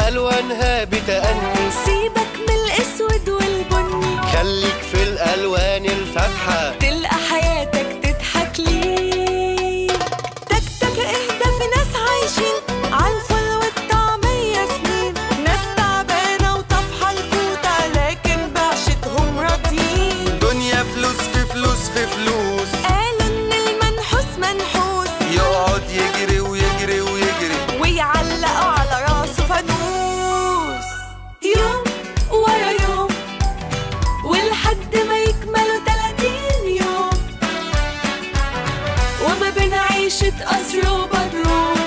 ألوانها بتأني سيبك من الاسود والبني خليك في الألوان الفاتحة تلقى حياتك تضحك ليك تك تك اهدى في ناس عايشين عالفل والطعمية سنين ناس تعبانة وطفحة الكوتة لكن بعشتهم راضيين دنيا فلوس في فلوس في فلوس قالوا ان المنحوس منحوس يقعد يجري ويجري ويجري ويعلقوا على راسه فانوس يوم ورا يوم ولحد ما يكملوا 30 يوم وما بين عيشة قصر وبدروم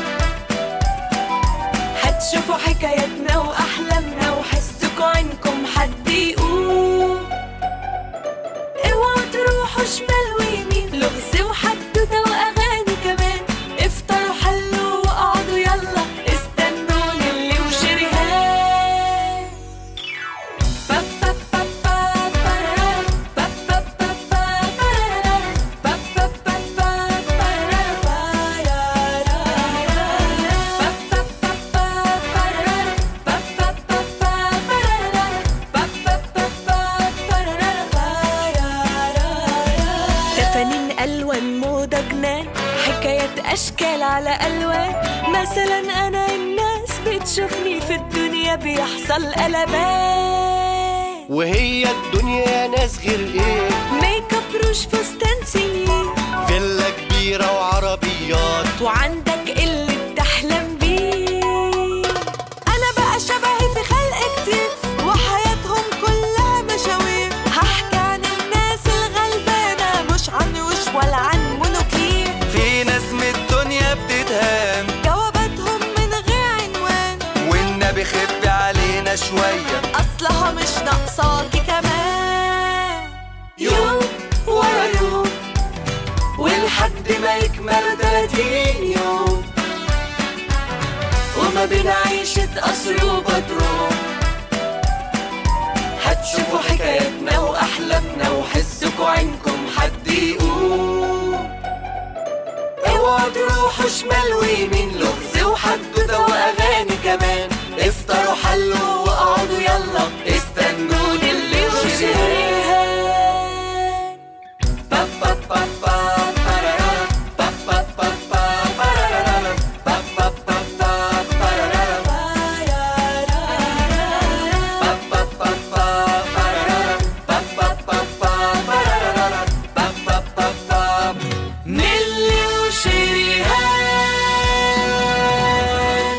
هتشوفوا حكاياتنا وأحلامنا وحسكوا عنكم حد يقوم اوعوا تروحوا شمال ويمين لغز وحدوتة وأغاني كمان افطروا حلوا واقعدوا يلا استنوني اللي وشريهان با با با با برارا، با با با با برارا، با با با با برارا، بايارارا. با با با با برارا، با با با با برارا، با با با با برارا، بايارارا. تفانين ألوان موضة جنان حكايات أشكال على ألوان مثلا أنا الناس بتشوفني في الدنيا بيحصل قلبان وهي الدنيا ناس غير ايه ميك اب روش فستان سنين فيلا كبيرة وعربيات وعندك اللي بتحلم بيه انا بقى شبهي في خلق كتير وحياتهم كلها مشاوير هحكي عن الناس الغلبانة مش عن وش ولا عن منوكير في ناس من الدنيا بتتهان جواباتهم من غير عنوان والنبي خف علينا شوية اصلها مش ناقصاكي كمان يوم ورا يوم ولحد ما يكمل 30 يوم وما بين عيشة قصر وبدروم هتشوفوا حكاياتنا وأحلامنا وحسكوا عينكم حد يقوم اوعوا تروحوا شمال ويمين لغز وحدوتة وأغاني كمان افطروا حلوا واقعدوا يلا استنوني اللي وشريهان با با با با برارا، با با با با برارا، با با با با برارا، بايارارا. با با با با برارا، با با با با برارا، با با با با نيلي وشريهان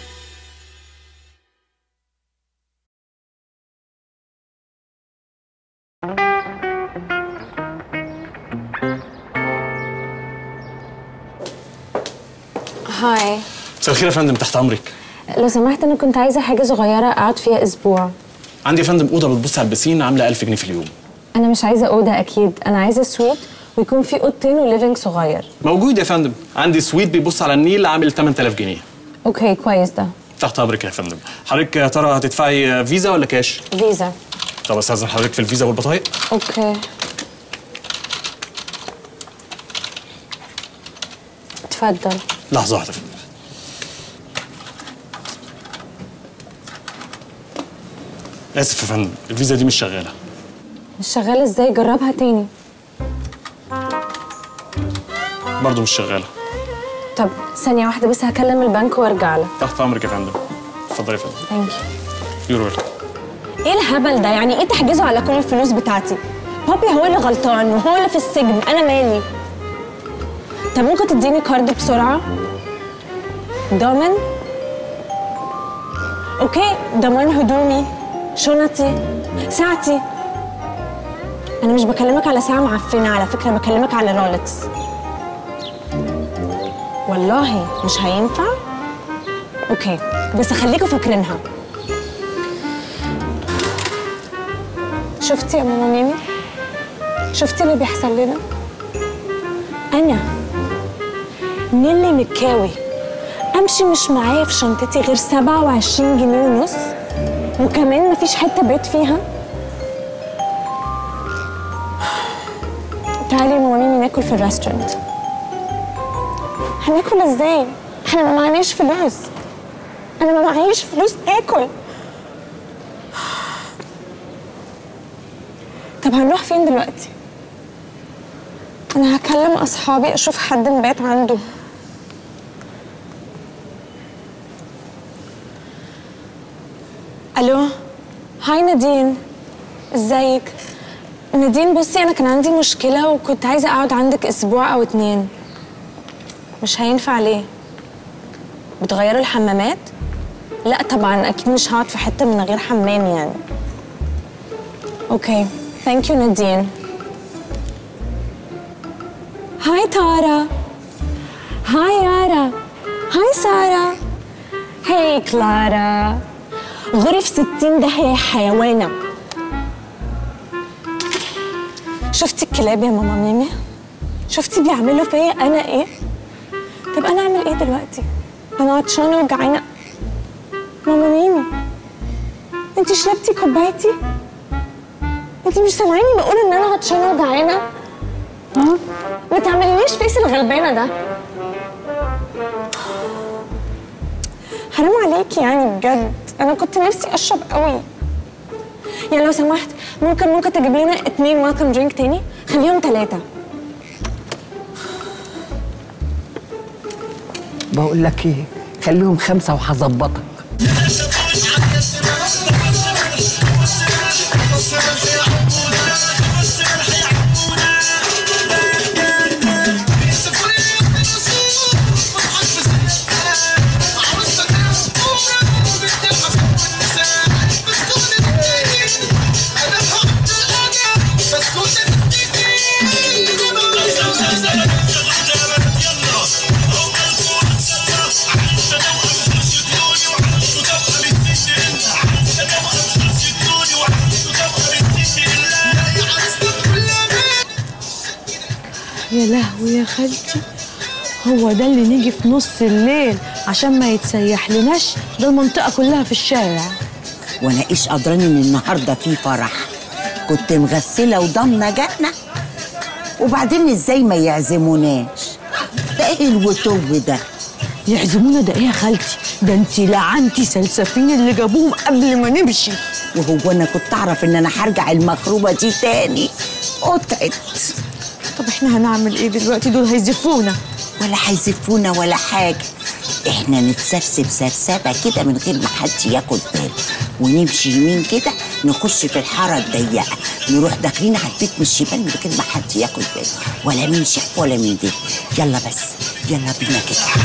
هاي مساء الخير يا فندم تحت امرك لو سمحت انا كنت عايزه حاجه صغيره اقعد فيها اسبوع عندي يا فندم اوضه بتبص على البسين عامله 1000 جنيه في اليوم انا مش عايزه اوضه اكيد انا عايزه سويت ويكون في اوضتين وليفنج صغير موجود يا فندم عندي سويت بيبص على النيل عامل 8000 جنيه اوكي كويس ده تحت امرك يا فندم حضرتك يا ترى هتدفعي فيزا ولا كاش فيزا طب استاذن حضرتك في الفيزا والبطايق اوكي اتفضل لحظه واحده يا فندم اسف يا فندم الفيزا دي مش شغاله مش شغاله ازاي جربها تاني برضه مش شغاله طب ثانيه واحده بس هكلم البنك وارجع لك تحت امرك يا فندم اتفضلي يا فندم ثانك يو يور ويلكم ايه الهبل ده يعني ايه تحجزوا على كل الفلوس بتاعتي بابي هو اللي غلطان وهو اللي في السجن انا مالي طب ممكن تديني كارد بسرعه ضامن اوكي ضمان هدومي شنطي ساعتي انا مش بكلمك على ساعه معفنه على فكره بكلمك على رولكس والله مش هينفع اوكي بس خليكوا فاكرينها شفتي يا ماما ميمي شفتي اللي بيحصل لنا انا نيلي مكاوي امشي مش معايا في شنطتي غير 27 جنيه ونص وكمان مفيش حته بيت فيها تعالي يا ماما ميمي ناكل في الريستورانت هناكل ازاي احنا ما معناش فلوس انا ما معيش فلوس اكل طب هنروح فين دلوقتي انا هكلم اصحابي اشوف حد نبات عنده الو هاي نادين ازيك نادين بصي انا كان عندي مشكله وكنت عايزه اقعد عندك اسبوع او اتنين مش هينفع ليه بتغيروا الحمامات لا طبعا اكيد مش هقعد في حته من غير حمام يعني اوكي ثانك يو نادين هاي تارا هاي يارا هاي سارة هاي كلارا غرف ستين داهية يا حيوانة شفتي الكلاب يا ماما ميمي شفتي بيعملوا فيا انا ايه طب انا اعمل ايه دلوقتي انا عطشانه وجعانه ماما ميمي انت شربتي كوبايتي انت مش سامعاني بقول ان انا عطشانه وجعانه ها ما تعملينيش فيس الغلبانه ده حرام عليكي يعني بجد انا كنت نفسي اشرب قوي يعني لو سمحت ممكن ممكن تجيب لنا اتنين ويلكم درينك تاني خليهم ثلاثه بقول لك ايه خليهم خمسه وهظبطك يا لهوي يا خالتي هو ده اللي نيجي في نص الليل عشان ما يتسيح لناش ده المنطقة كلها في الشارع وانا ايش قدراني ان النهارده في فرح كنت مغسله وضامنه جاتنا وبعدين ازاي ما يعزموناش ده ايه الوتو ده يعزمونا ده ايه يا خالتي ده انت لعنتي سلسفين اللي جابوهم قبل ما نمشي وهو انا كنت اعرف ان انا هرجع المخروبه دي تاني قطعت طب احنا هنعمل ايه دلوقتي دول هيزفونا ولا هيزفونا ولا حاجه احنا نتسرسب سرسبه كده من غير ما حد ياخد باله ونمشي يمين كده نخش في الحاره الضيقه نروح داخلين على البيت من الشمال من غير ما حد ياخد باله ولا مين شاف ولا مين دي يلا بس يلا بينا كده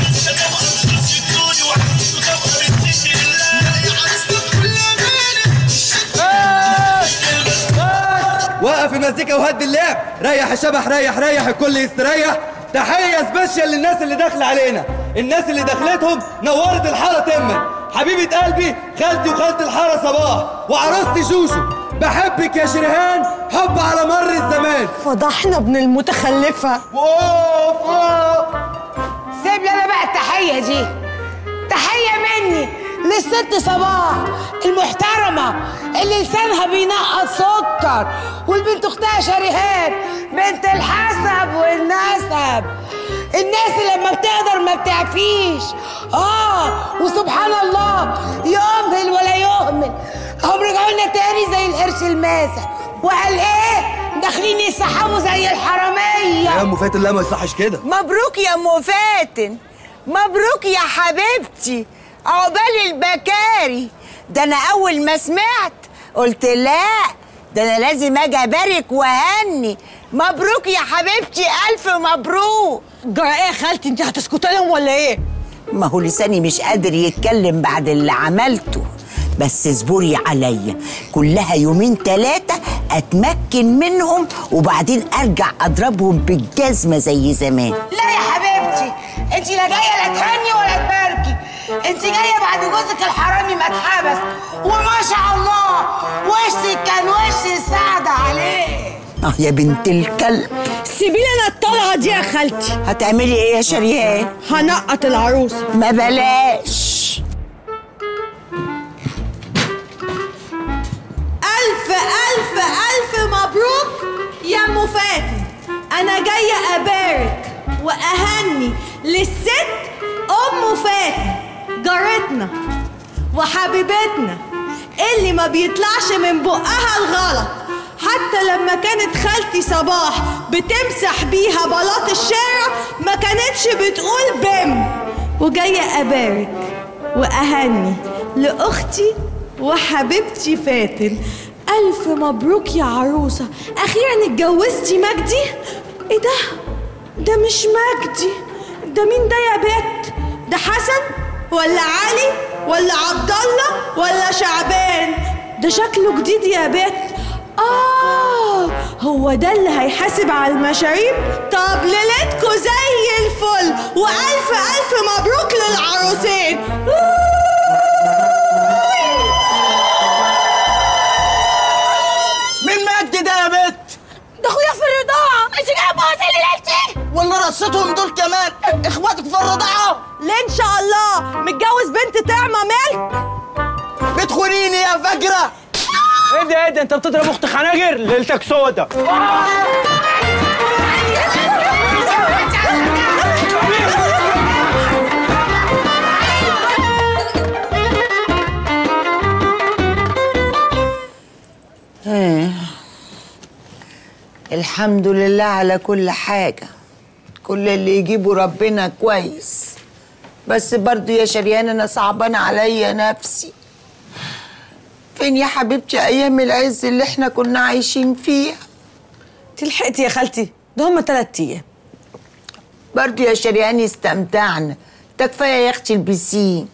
وقف المزيكا وهدي اللعب ريح الشبح ريح ريح الكل يستريح تحية سبيشال للناس اللي داخلة علينا الناس اللي دخلتهم نورت الحارة تما حبيبة قلبي خالتي وخالة الحارة صباح وعروستي شوشو بحبك يا شريهان حب على مر الزمان فضحنا ابن المتخلفة اوف اوف سيب لي انا بقى التحيه دي تحيه مني للست صباح المحترمه اللي لسانها بينقط سكر والبنت اختها شريهان بنت الحسب والنسب الناس اللي لما بتقدر ما بتعفيش اه وسبحان الله يمهل ولا يهمل هم رجعوا لنا تاني زي القرش الماسح وقال ايه داخلين يسحبوا زي الحراميه يا ام فاتن لا ما يصحش كده مبروك يا ام فاتن مبروك يا حبيبتي عقبال البكاري ده انا اول ما سمعت قلت لا ده انا لازم اجي ابارك واهني مبروك يا حبيبتي الف مبروك جرى ايه يا خالتي انت هتسكتي لهم ولا ايه ما هو لساني مش قادر يتكلم بعد اللي عملته بس اصبري عليا كلها يومين ثلاثة أتمكن منهم وبعدين أرجع أضربهم بالجزمة زي زمان لا يا حبيبتي انت لا جايه لا تهني ولا تباركي انت جايه بعد جوزك الحرامي ما اتحبس وما شاء الله وشك كان وش السعد عليه اه يا بنت الكلب سيبي لي انا الطلعة دي يا خالتي هتعملي ايه يا شريهان هنقط العروسة ما بلاش ألف ألف ألف مبروك يا أم فاتن أنا جاية أبارك وأهني للست أم فاتن جارتنا وحبيبتنا اللي ما بيطلعش من بقها الغلط حتى لما كانت خالتي صباح بتمسح بيها بلاط الشارع ما كانتش بتقول بم وجاية أبارك وأهني لأختي وحبيبتي فاتن ألف مبروك يا عروسة أخيرا اتجوزتي مجدي إيه ده؟ ده مش مجدي ده مين ده يا بت؟ ده حسن ولا علي ولا عبد الله ولا شعبان ده شكله جديد يا بت آه هو ده اللي هيحاسب على المشاريب طب ليلتكوا زي الفل وألف ألف مبروك للعروسين مين مجدي ده يا بت؟ ده أخويا في الرضاعة أنت جاية بوظي لي ليلتي ولا رصتهم دول كمان اخواتك في الرضاعة ليه إن شاء الله متجوز بنت تعمى ملك بتخونيني يا فجرة ايه ده ايه ده انت بتضرب اخت خناجر ليلتك سودا آه. الحمد لله على كل حاجة كل اللي يجيبه ربنا كويس بس برضو يا شريان أنا صعبان عليا نفسي فين يا حبيبتي أيام العز اللي احنا كنا عايشين فيها تلحقتي يا خالتي ده هما تلات أيام برضو يا شريان استمتعنا ده كفاية يا أختي البسين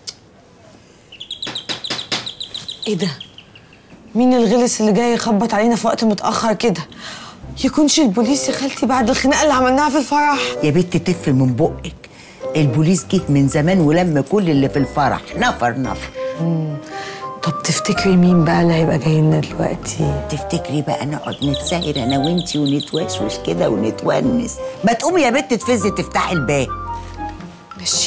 ايه ده مين الغلس اللي جاي يخبط علينا في وقت متأخر كده يكونش البوليس يا خالتي بعد الخناقة اللي عملناها في الفرح يا بنت تف من بقك البوليس جه من زمان ولم كل اللي في الفرح نفر نفر طب تفتكري مين بقى اللي هيبقى جاي لنا دلوقتي تفتكري بقى نقعد نتساهر انا وانتي ونتوشوش كده ونتونس ما تقومي يا بنت تفزي تفتحي الباب ماشي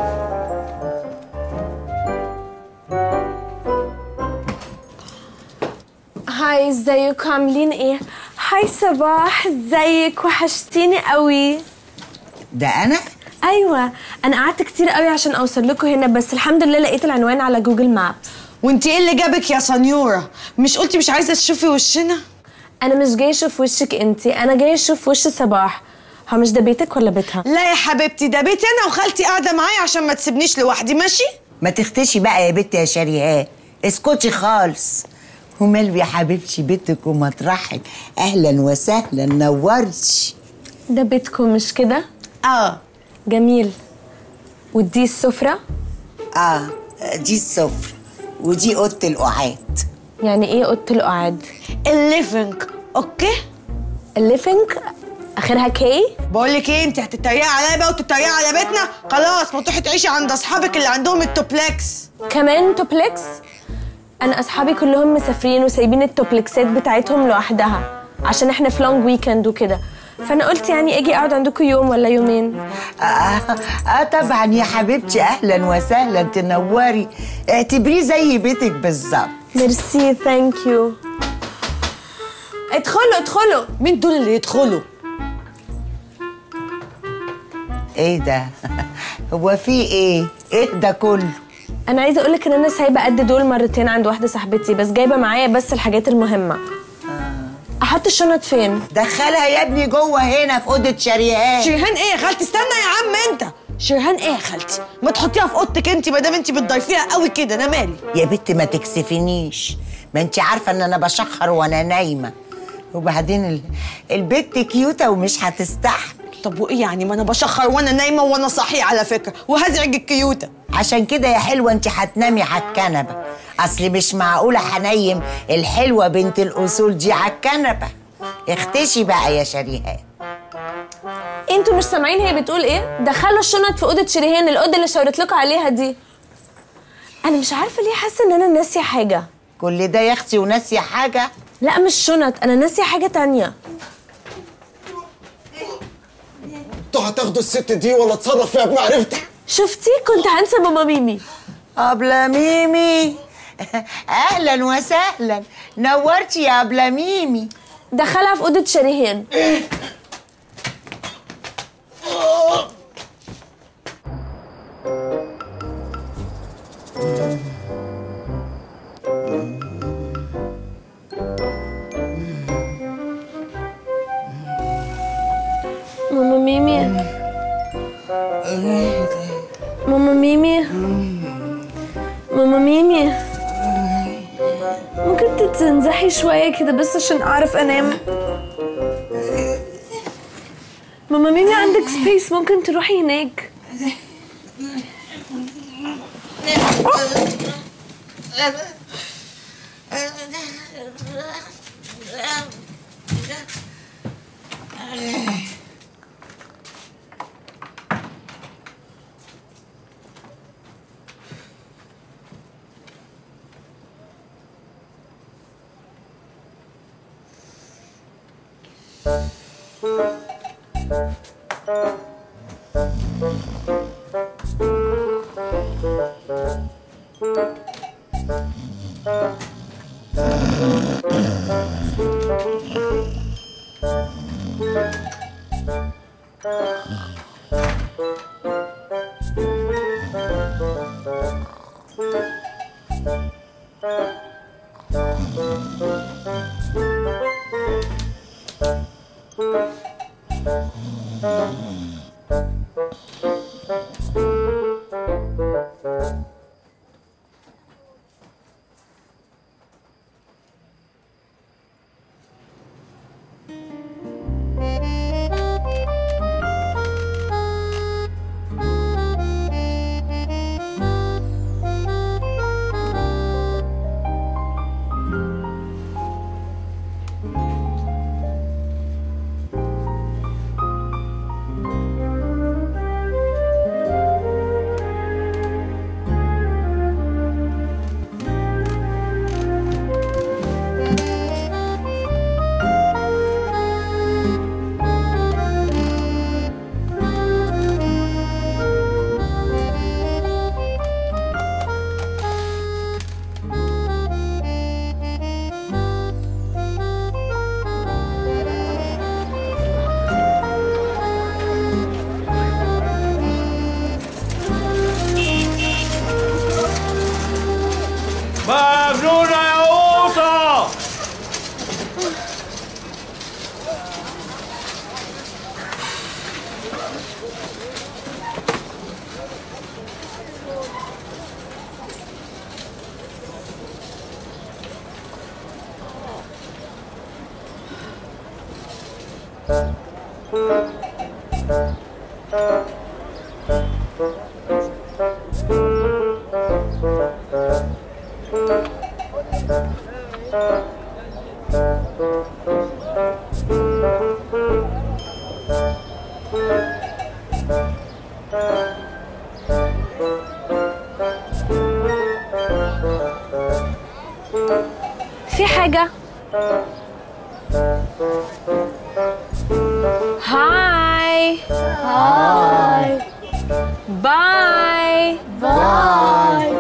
هاي ازيكم عاملين ايه هاي صباح ازيك وحشتيني قوي ده انا ايوه انا قعدت كتير قوي عشان اوصل لكم هنا بس الحمد لله لقيت العنوان على جوجل مابس وانتي ايه اللي جابك يا سنيورة مش قلتي مش عايزة تشوفي وشنا انا مش جايه اشوف وشك انتي انا جايه اشوف وش صباح هو مش ده بيتك ولا بيتها لا يا حبيبتي ده بيتي انا وخالتي قاعدة معايا عشان ما تسيبنيش لوحدي ماشي ما تختشي بقى يا بنت يا شريهان اسكتي خالص ومال يا حبيبتي بيتك ومطرحك اهلا وسهلا نورتي ده بيتكم مش كده اه جميل ودي السفره اه دي السفرة ودي اوضه القعاد يعني ايه اوضه القعاد الليفنج اوكي الليفنج اخرها كي بقول لك ايه انت هتتريقي عليا بقى وتتريقي على بيتنا خلاص ما تروحي تعيشي عند اصحابك اللي عندهم التوبلكس كمان توبلكس انا اصحابي كلهم مسافرين وسايبين التوبلكسات بتاعتهم لوحدها عشان احنا في لونج ويكند وكده فانا قلت يعني اجي اقعد عندكم يوم ولا يومين آه, اه طبعا يا حبيبتي اهلا وسهلا تنوري اعتبريه زي بيتك بالظبط ميرسي ثانك يو ادخلوا ادخلوا مين دول اللي يدخلوا ايه ده هو في ايه ايه ده كله انا عايزه اقولك ان انا سايبه قد دول مرتين عند واحده صاحبتي بس جايبه معايا بس الحاجات المهمه احط الشنط فين دخلها يا ابني جوه هنا في اوضه شريهان شريهان ايه يا خالتي استنى يا عم انت شريهان ايه يا خالتي ما تحطيها في اوضتك انت ما دام انت بتضيفيها قوي كده انا مالي يا بنت ما تكسفنيش ما انت عارفه ان انا بشخر وانا نايمه وبعدين ال... البت كيوته ومش هتستحمل طب وايه يعني ما انا بشخر وانا نايمه وانا صاحيه على فكره وهزعج الكيوته عشان كده يا حلوه انت هتنامي على الكنبه اصل مش معقوله هنيم الحلوه بنت الاصول دي على الكنبه اختشي بقى يا شريهان انتوا مش سامعين هي بتقول ايه دخلوا الشنط في اوضه شريهان الاوضه اللي شاورت لكم عليها دي انا مش عارفه ليه حاسه ان انا ناسيه حاجه كل ده يا اختي وناسيه حاجه لا مش شنط انا ناسيه حاجه تانية انتوا هتاخدوا الست دي ولا اتصرف فيها بمعرفتك شفتي كنت هنسى ماما ميمي أبلة ميمي أهلا وسهلا نورتي يا أبلة ميمي دخلها في اوضه شريهان تفتحي شويه كده بس عشان اعرف انام ماما ميمي عندك سبيس ممكن تروحي هناك مجنونة يا قوطة في حاجة هاي هاي باي باي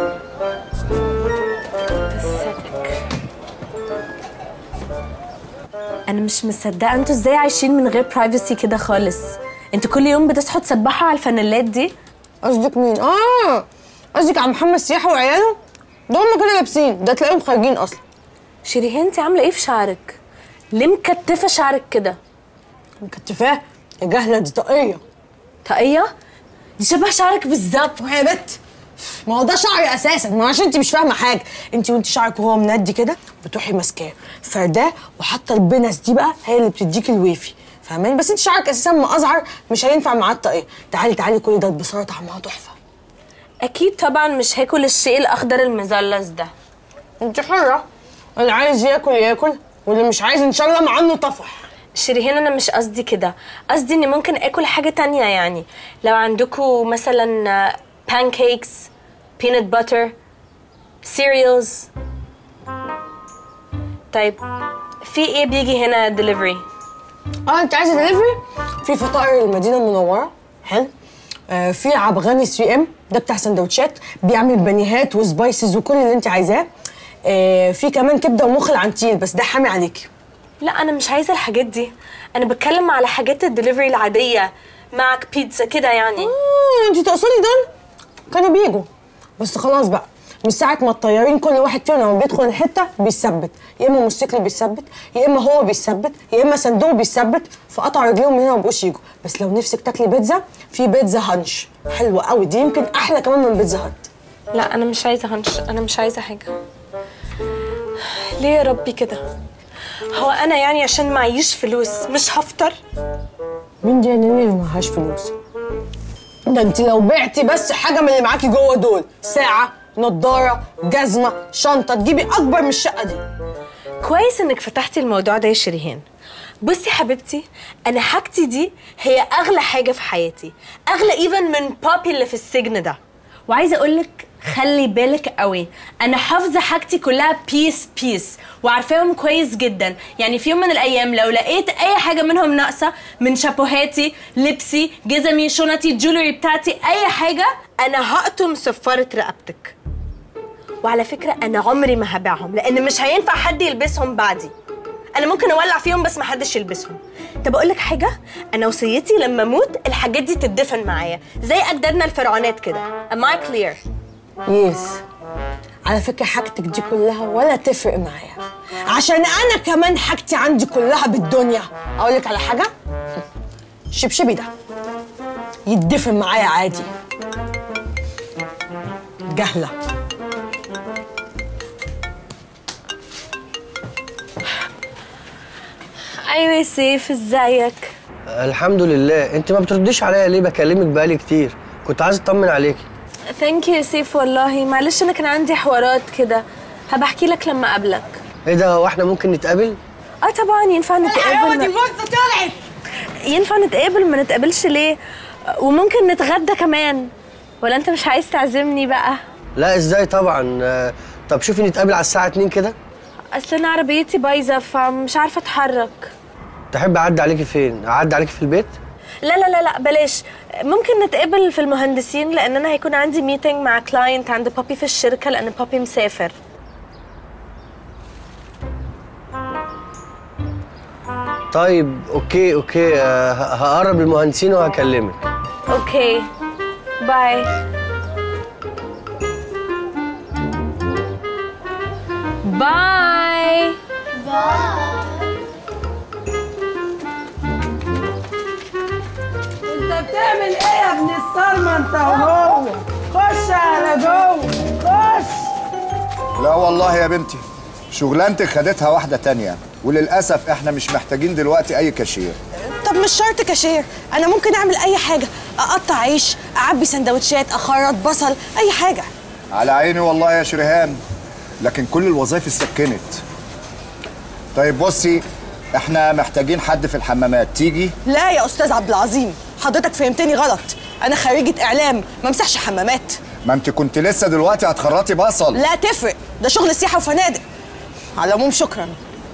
انا مش مصدقه انتوا ازاي عايشين من غير برايفسي كده خالص انتوا كل يوم بتصحوا تسبحوا على الفانيلات دي قصدك مين؟ اه قصدك على محمد سياحة وعياله؟ ده هم كده لابسين ده تلاقيهم خارجين اصلا شيريهان انت عامله ايه في شعرك ليه مكتفه شعرك كده مكتفاه يا جهله دي طاقيه طاقيه دي شبه شعرك بالظبط يا بت ما هو ده شعري اساسا ما عشان انت مش فاهمه حاجه انت وانت شعرك وهو مندي كده بتروحي ماسكاه فرداه وحاطه البنس دي بقى هي اللي بتديكي الويفي فاهماني بس انت شعرك اساسا ما ازعر مش هينفع معاه الطاقيه تعالي تعالي كل ده بصراحه طعمها تحفه اكيد طبعا مش هاكل الشيء الاخضر المثلث ده انت حره اللي عايز ياكل ياكل واللي مش عايز ان شاء الله مع انه طفح شيريهان انا مش قصدي كده قصدي اني ممكن اكل حاجه تانية يعني لو عندكم مثلا pancakes peanut butter cereals طيب في ايه بيجي هنا delivery اه انت عايزه دليفري في فطائر المدينه المنوره حلو آه في عبغاني 3 ام ده بتاع سندوتشات بيعمل بانيهات وسبايسز وكل اللي انت عايزاه آه في كمان كبده ومخ العنتيل بس ده حامي عليكي لا انا مش عايزه الحاجات دي انا بتكلم على حاجات الدليفري العاديه معك بيتزا كده يعني آه انت تقصدي دول كانوا بيجوا بس خلاص بقى من ساعة ما الطيارين كل واحد فيهم لما بيدخل الحتة بيثبت يا إما موتوسيكل بيثبت يا إما هو بيثبت يا إما صندوق بيثبت فقطع رجليهم من هنا ومبقوش يجوا بس لو نفسك تاكلي بيتزا في بيتزا هانش حلوة قوي دي يمكن أحلى كمان من بيتزا هات لا انا مش عايزه هنش انا مش عايزه حاجه ليه يا ربي كده هو انا يعني عشان معيش فلوس مش هفطر مين دي يا نيني اللي معهاش فلوس ده انت لو بعتي بس حاجه من اللي معاكي جوه دول ساعه نضاره جزمه شنطه تجيبي اكبر من الشقه دي كويس انك فتحتي الموضوع ده يا شريهان بصي حبيبتي انا حاجتي دي هي اغلى حاجه في حياتي اغلى ايفن من بابي اللي في السجن ده وعايزه اقولك خلي بالك قوي انا حافظه حاجتي كلها بيس بيس وعارفاهم كويس جدا يعني في يوم من الايام لو لقيت اي حاجه منهم ناقصه من شابوهاتي لبسي جزمي شنطي الجولري بتاعتي اي حاجه انا هقطم صفاره رقبتك وعلى فكره انا عمري ما هبيعهم لان مش هينفع حد يلبسهم بعدي انا ممكن اولع فيهم بس ما حدش يلبسهم طب اقول لك حاجه انا وصيتي لما اموت الحاجات دي تدفن معايا زي اجدادنا الفرعونات كده am I clear يس على فكره حاجتك دي كلها ولا تفرق معايا عشان انا كمان حاجتي عندي كلها بالدنيا اقول لك على حاجه شبشبي ده يتدفن معايا عادي جهله ايوه يا سيف ازيك الحمد لله انت ما بترديش عليا ليه بكلمك بقالي كتير كنت عايز اطمن عليكي ثانك يو يا سيف والله معلش انا كان عندي حوارات كده هبقى احكي لك لما اقابلك ايه ده هو احنا ممكن نتقابل اه طبعا ينفع نتقابل دي فرصه طلعت ينفع نتقابل ما نتقابلش ليه وممكن نتغدى كمان ولا انت مش عايز تعزمني بقى لا ازاي طبعا آه، طب شوفي نتقابل على الساعه 2 كده اصل انا عربيتي بايظه فمش عارفه اتحرك تحب اعدي عليكي فين اعدي عليكي في البيت لا لا لا لا بلاش ممكن نتقابل في المهندسين لان انا هيكون عندي ميتنج مع كلاينت عند بابي في الشركه لان بابي مسافر طيب اوكي اوكي آه، ه- هقرب المهندسين وهكلمك اوكي باي باي انت بتعمل ايه يا ابن الصرمه انت وهو خش على جوه خش لا والله يا بنتي شغلانتك خدتها واحدة تانية وللأسف احنا مش محتاجين دلوقتي أي كاشير طب مش شرط كاشير انا ممكن اعمل اي حاجه اقطع عيش اعبي سندوتشات اخرط بصل اي حاجه على عيني والله يا شريهان لكن كل الوظائف اتسكنت طيب بصي احنا محتاجين حد في الحمامات تيجي لا يا استاذ عبد العظيم حضرتك فهمتني غلط انا خريجه اعلام ما امسحش حمامات ما انت كنت لسه دلوقتي هتخرطي بصل لا تفرق ده شغل سياحه وفنادق على العموم شكرا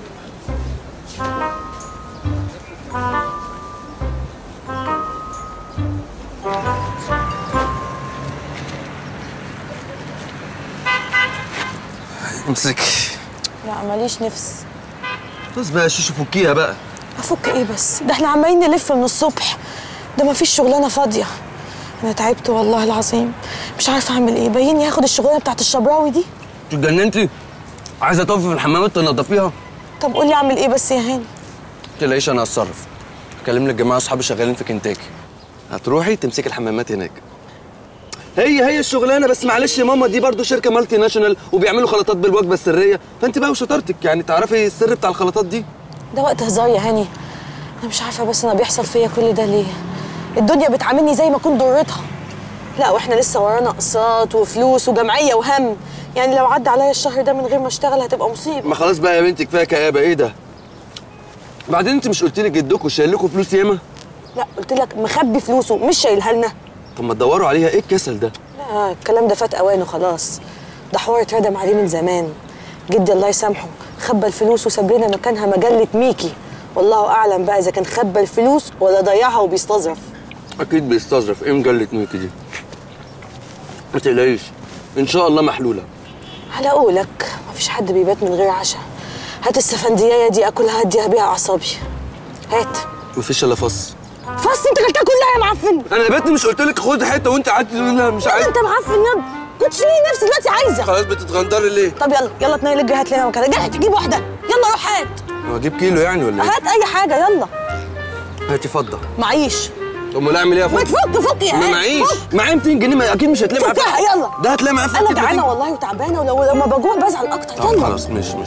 امسك لا ماليش نفس بس بقى شيشو فكيها بقى افك ايه بس ده احنا عمالين نلف من الصبح ده ما فيش شغلانه فاضيه انا تعبت والله العظيم مش عارفه اعمل ايه باين ياخد الشغلانه بتاعت الشبراوي دي اتجننتي عايزه تقفي في الحمامات تنضفيها طب قولي اعمل ايه بس يا هاني تلاقيش انا هتصرف هكلم لك جماعه اصحابي شغالين في كنتاكي هتروحي تمسكي الحمامات هناك هي هي الشغلانه بس معلش يا ماما دي برضو شركه مالتي ناشونال وبيعملوا خلطات بالوجبه السريه فانت بقى وشطارتك يعني تعرفي السر بتاع الخلطات دي ده وقت هزار يا هاني انا مش عارفه بس انا بيحصل فيا كل ده ليه الدنيا بتعاملني زي ما كنت ضرتها لا واحنا لسه ورانا اقساط وفلوس وجمعيه وهم يعني لو عدى عليا الشهر ده من غير ما اشتغل هتبقى مصيبه ما خلاص بقى يا بنتي كفايه كآبه ايه ده بعدين انت مش قلت لي جدكم شايل لكم فلوس ياما لا قلت لك مخبي فلوسه مش شايلها لنا طب ما تدوروا عليها ايه الكسل ده لا الكلام ده فات اوانه خلاص ده حوار اتردم عليه من زمان جدي الله يسامحه خبى الفلوس وساب لنا مكانها مجله ميكي والله اعلم بقى اذا كان خبى الفلوس ولا ضيعها وبيستظرف اكيد بيستظرف ايه مجله ميكي دي ما تقلقيش ان شاء الله محلوله على قولك مفيش حد بيبات من غير عشاء هات السفندية دي اكلها هديها بيها اعصابي هات مفيش الا فص فص انت كلتها كلها يا معفن انا يا بنتي مش قلت لك خد حته وانت قعدت تقول لا مش عايز انت معفن ياض كنت ليه نفسي دلوقتي عايزه خلاص بتتغندري ليه طب يلا يلا تنيل الجهه هات لنا مكانها جاي تجيب واحده يلا روح هات هو اجيب كيلو يعني ولا ايه هات اي حاجه يلا هاتي فضه معيش امال اعمل ايه يا ما فضه تفك فك يا ما هاني، معيش فك. معايا 200 جنيه ما اكيد مش هتلاقي معايا فكها يلا ده هتلاقي معايا انا جعانه والله وتعبانه ولو لما بجوع بزعل اكتر طب يلا خلاص مش مش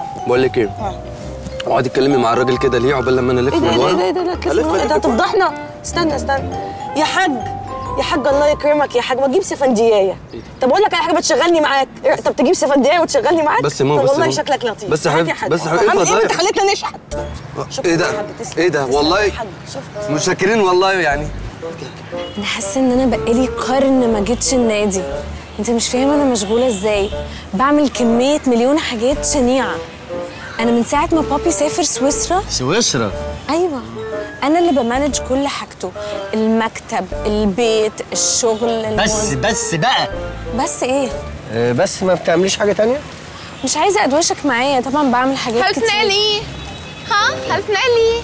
بقول لك ايه اقعدي اتكلمي مع الراجل كده ليه عقبال لما انا الف ايه ده من ايه ورا ده ايه ده لا تلف ألف من ورا، ألف ده هتفضحنا استنى استنى يا حاج يا حاج الله يكرمك يا حاج ما تجيب سفنديايه طب اقول لك على حاجه بتشغلني معاك إيه، طب تجيب سفنديايه وتشغلني معاك بس يا ماما، طب بس يا والله ماما. شكلك لطيف بس يا هات حبيبتي، بس يا حبيبتي، حبيبتي اتفضلي. انت خليتنا نشحت ايه ده ايه ده والله متشكرين والله يعني انا حاسه ان انا بقالي قرن ما جيتش النادي انت مش فاهم انا مشغوله ازاي بعمل كميه مليون حاجات شنيعه انا من ساعه ما بابي سافر سويسرا سويسرا ايوه انا اللي بمانج كل حاجته المكتب البيت الشغل بس الموز- بس بقى بس ايه آه، بس ما بتعمليش حاجه تانية مش عايزه ادوشك معايا طبعا بعمل حاجات هلت كتير نيلي ها هلت نيلي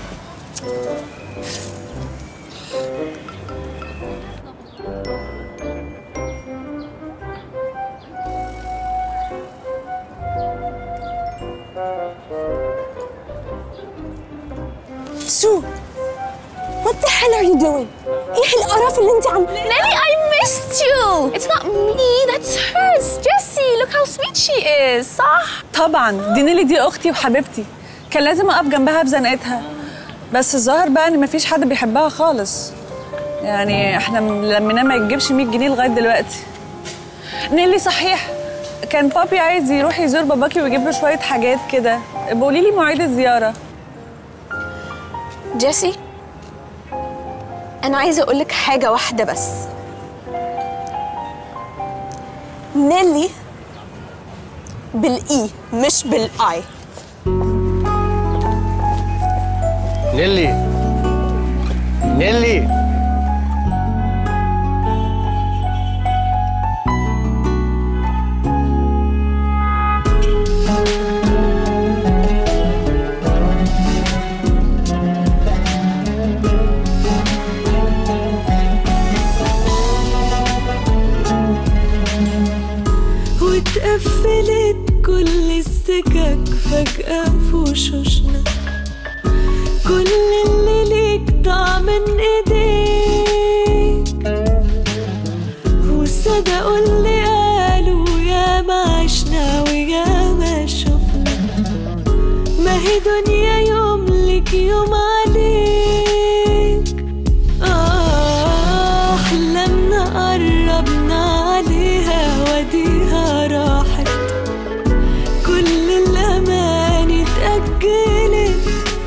سو what the hell are you doing ايه القرف اللي انت عم Nelly, I missed you. It's not me, that's hers. Jessie, look how sweet she is. صح؟ طبعا دي نيلي دي اختي وحبيبتي كان لازم اقف جنبها بزنقتها بس الظاهر بقى ان مفيش حد بيحبها خالص يعني احنا لميناه ما يجيبش 100 جنيه لغايه دلوقتي نيلي صحيح كان بابي عايز يروح يزور باباكي ويجيب له شويه حاجات كده بقولي لي مواعيد الزياره جيسي انا عايزه اقول لك حاجه واحده بس نيلي بالاي مش بالاي نيلي نيلي واتقفلت كل السكك فجأة في وشوشنا كل اللي ليك ضاع من ايديك وصدقوا اللي قالوا يا ما عشنا ويا ما شفنا ما هي دنيا يوم لك يوم عليك آه أحلامنا قربنا عليها وديها راحت كل الأماني اتأجلت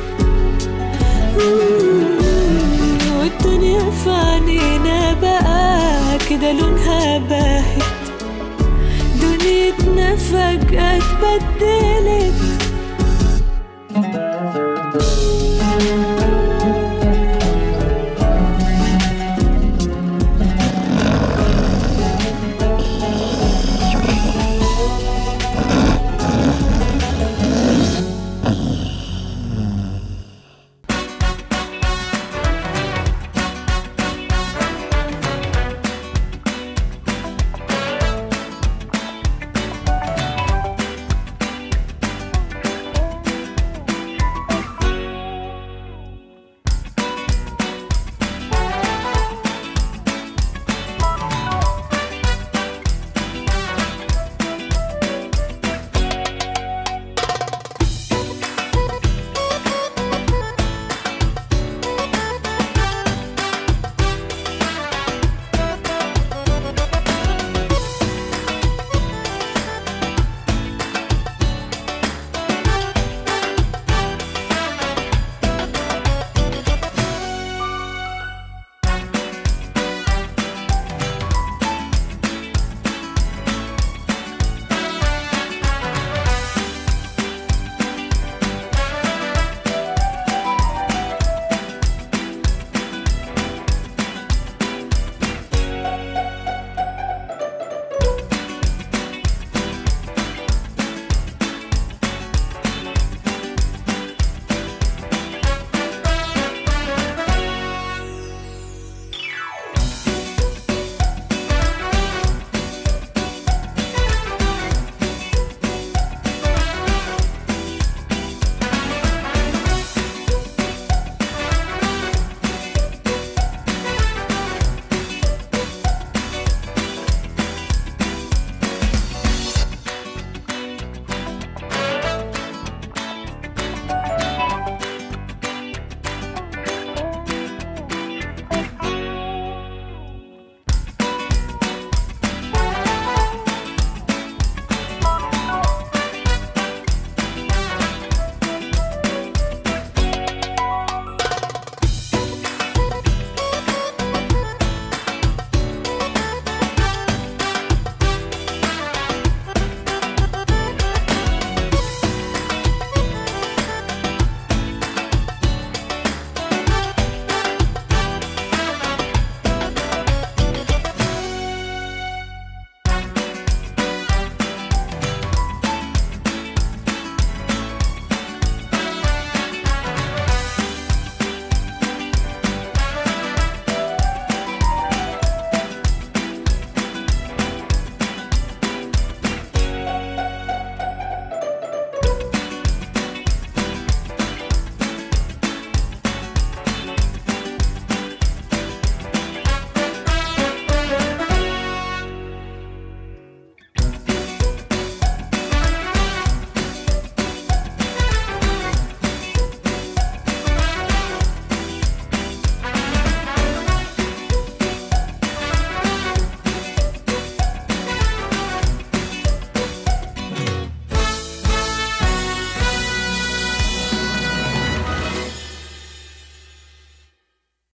مم، والدنيا في عينينا بقى كده لونها باهت دنيتنا فجأة اتبدلت